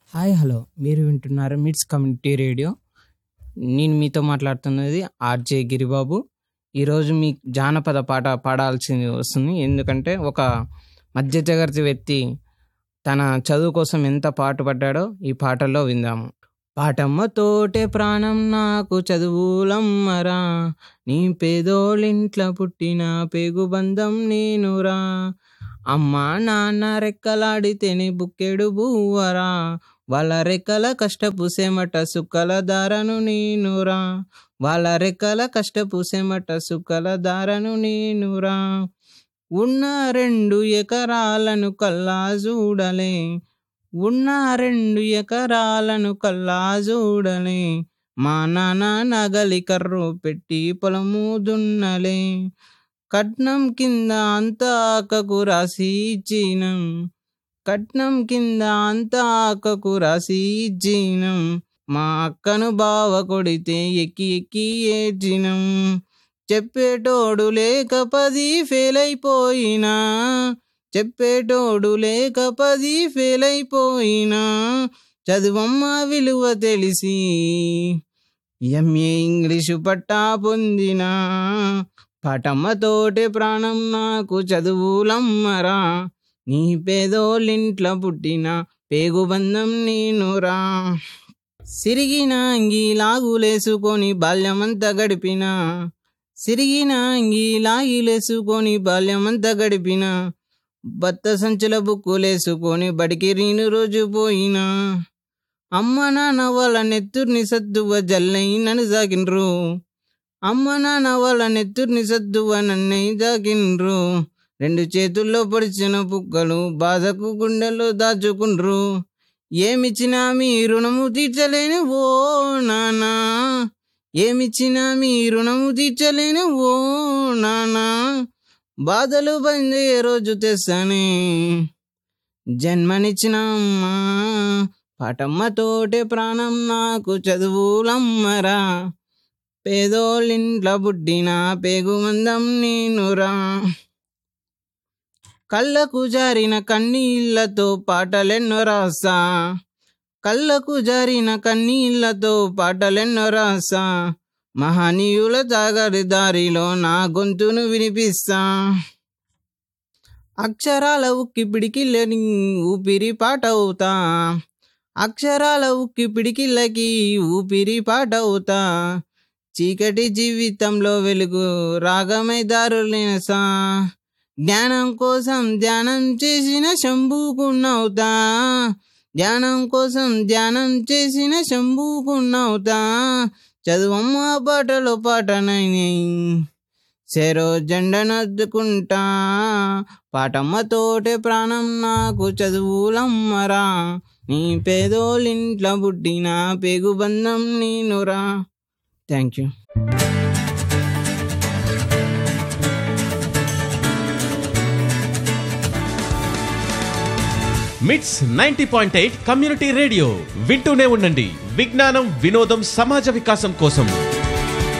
hi hello మీరు వింటున్నారు మిట్స్ కమ్యూనిటీ రేడియో నేను మీతో మాట్లాడుతున్నది ఆర్జే గిరిబాబు ఈరోజు మీ జానపద పాట పాడాల్సి వస్తుంది ఎందుకంటే ఒక మధ్యతరగతి వ్యక్తి తన చదువు కోసం ఎంత పాటుపడ్డాడో ఈ పాటలో విందాము పాటమ్మ తోటే ప్రాణం నాకు చదువులమ్మరా నీ పేదోళ్ళింట్లో పుట్టిన పేగు బంధం నేనురా అమ్మ నాన్న రెక్కలాడితేనే బుక్కెడు బువ్వరా వాళ్ళ రెక్కల కష్టపు సెమట సుక్కల దారను నేనురా వాళ్ళ రెక్కల కష్టపు సెమట సుక్కల దారను నేనురా ఉన్న రెండు ఎకరాలను కల్లా చూడలే ఉన్న రెండు ఎకరాలను కల్లా చూడలే మా నాన్న నగలి కర్రు పెట్టి పొలము దున్నలే కట్నం కింద అంతా అక్కకు రాసి ఇచ్చినం కట్నం కింద అంతా అక్కకు రాసి ఇచ్చినం మా అక్కను బావ కొడితే ఎక్కి ఎక్కి ఏడ్చినం చెప్పేటోడు లేక పది ఫెయిల్ అయిపోయినా చెప్పేటోడు లేక పది ఫెయిల్ అయిపోయినా చదువమ్మ విలువ తెలిసి ఎంఏ ఇంగ్లీషు పట్టా పొందినా పాటమ్మతోటే ప్రాణం నాకు చదువులమ్మరా నీ పేదోళ్ళింట్లో పుట్టిన పేగుబంధం నేనురా సిరిగిన అంగి లాగులేసుకొని బాల్యమంతా గడిపిన సిరిగిన అంగి లాగిలేసుకొని బాల్యమంతా గడిపిన బత్త సంచుల బుక్కులేసుకొని బడికి రీను రోజు పోయినా అమ్మ నాన్న వాళ్ళ నెత్తుర్ని సద్దువ జల్లై నన్ను సాగిన్రు అమ్మ నాన్న వాళ్ళ నెత్తుర్ని సద్దువ నన్నై జాగిన్రు రెండు చేతుల్లో పొడిచిన పుక్కలు బాధకు గుండెల్లో దాచుకుండ్రు ఏమిచ్చినా మీ రుణము తీర్చలేను ఓ నానా ఏమిచ్చినా మీ రుణము తీర్చలేను ఓ నానా బాధలు బందే రోజు తెస్తానే జన్మనిచ్చిన అమ్మా పాటమ్మతోటే ప్రాణం నాకు చదువులమ్మరా పేదోళ్ళింట్లో పుట్టిన పేగుమందం నేనురా కళ్ళకు జారిన కన్నీళ్లతో పాటలెన్నో రాసా కళ్ళకు జారిన కన్నీళ్లతో పాటలెన్నో రాసా మహనీయుల జాగరి దారిలో నా గొంతును వినిపిస్తా అక్షరాల ఉక్కి పిడికిళ్ళని ఊపిరి పాట అవుతా అక్షరాల ఉక్కి పిడికిళ్ళకి ఊపిరి పాట అవుతా చీకటి జీవితంలో వెలుగు రాగమై దారులేనసా జ్ఞానం కోసం ధ్యానం చేసిన శంభుకున్నవుతా ధ్యానం కోసం ధ్యానం చేసిన శంభుకున్నవుతా చదువమ్మ పాటలో పాటనని చెరో జెండనద్దుకుంటా పాటమ్మతోటే ప్రాణం నాకు చదువులమ్మరా నీ పేదోళ్ళింట్లో పుట్టిన పేగుబంధం నేనురా thank you MITS ninety point eight community radio వింటూనే ఉండండి విజ్ఞానం వినోదం సమాజ వికాసం కోసం